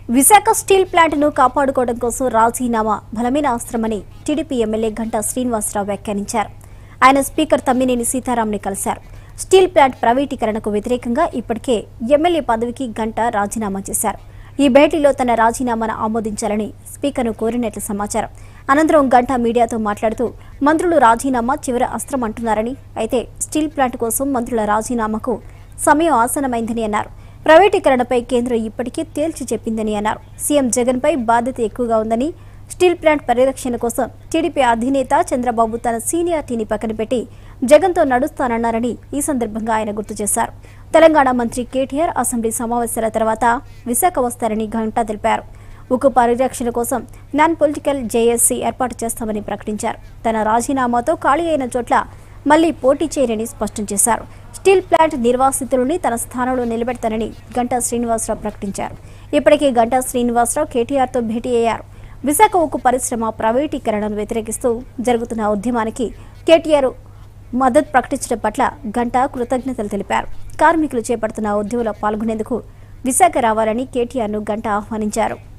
Visakha steel ప్లాంట్ను కాపాడుకోవడం కోసం రాజీనామా బలమైన అవసరమని టీడీపీ ఎమ్మెల్యే గంటా శ్రీనివాసరావు వ్యాఖ్యానించారు ఆయన స్పీకర్ తమ్మినేని సీతారాంని కలిశారు స్టీల్ ప్లాంట్ ప్రైవేటీకరణకు వ్యతిరేకంగా ఇప్పటికే ఎమ్మెల్యే పదవికి గంట రాజీనామా చేశారు ఈ భేటీలో తన రాజీనామాను ఆమోదించాలని స్పీకర్ను కోరినట్లు సమాచారం అనంతరం గంటా మీడియాతో మాట్లాడుతూ మంత్రులు రాజీనామా చివరి అస్త్రం అంటున్నారని అయితే స్టీల్ ప్లాంట్ కోసం మంత్రుల రాజీనామాకు సమయం ఆసనమైందని అన్నారు ప్రైవేటీకరణపై కేంద్రం ఇప్పటికే తేల్చి చెప్పిందని అన్నారు సీఎం జగన్పై బాధ్యత ఎక్కువగా ఉందని స్టీల్ ప్లాంట్ పరిరక్షణ కోసం టీడీపీ అధినేత చంద్రబాబు తన సీనియారిటీని పక్కన పెట్టి జగన్తో నడుస్తానన్నారని ఈ సందర్భంగా ఆయన గుర్తు చేశారు తెలంగాణ మంత్రి కేటీఆర్ అసెంబ్లీ సమావేశాల తర్వాత విశాఖ వస్తారని గంటా తెలిపారు ఉక్కు పరిరక్షణ కోసం నాన్ పొలిటికల్ జేఎస్సీ ఏర్పాటు చేస్తామని ప్రకటించారు తన రాజీనామాతో ఖాళీ అయిన చోట్ల మళ్లీ పోటీ చేయరని స్పష్టం చేశారు స్టీల్ ప్లాంట్ నిర్వాసితులని తన స్థానంలో నిలబెడతానని గంటా శ్రీనివాసరావు ప్రకటించారు ఇప్పటికే గంటా శ్రీనివాసరావు కేటీఆర్తో భేటీ అయ్యారు విశాఖ ఉక్కు పరిశ్రమ ప్రైవేటీకరణను వ్యతిరేకిస్తూ జరుగుతున్న ఉద్యమానికి కేటీఆర్ మద్దతు ప్రకటించడం పట్ల గంటా కృతజ్ఞతలు తెలిపారు కార్మికులు చేపడుతున్న ఉద్యమంలో పాల్గొనేందుకు విశాఖ రావాలని కేటీఆర్ను గంట ఆహ్వానించారు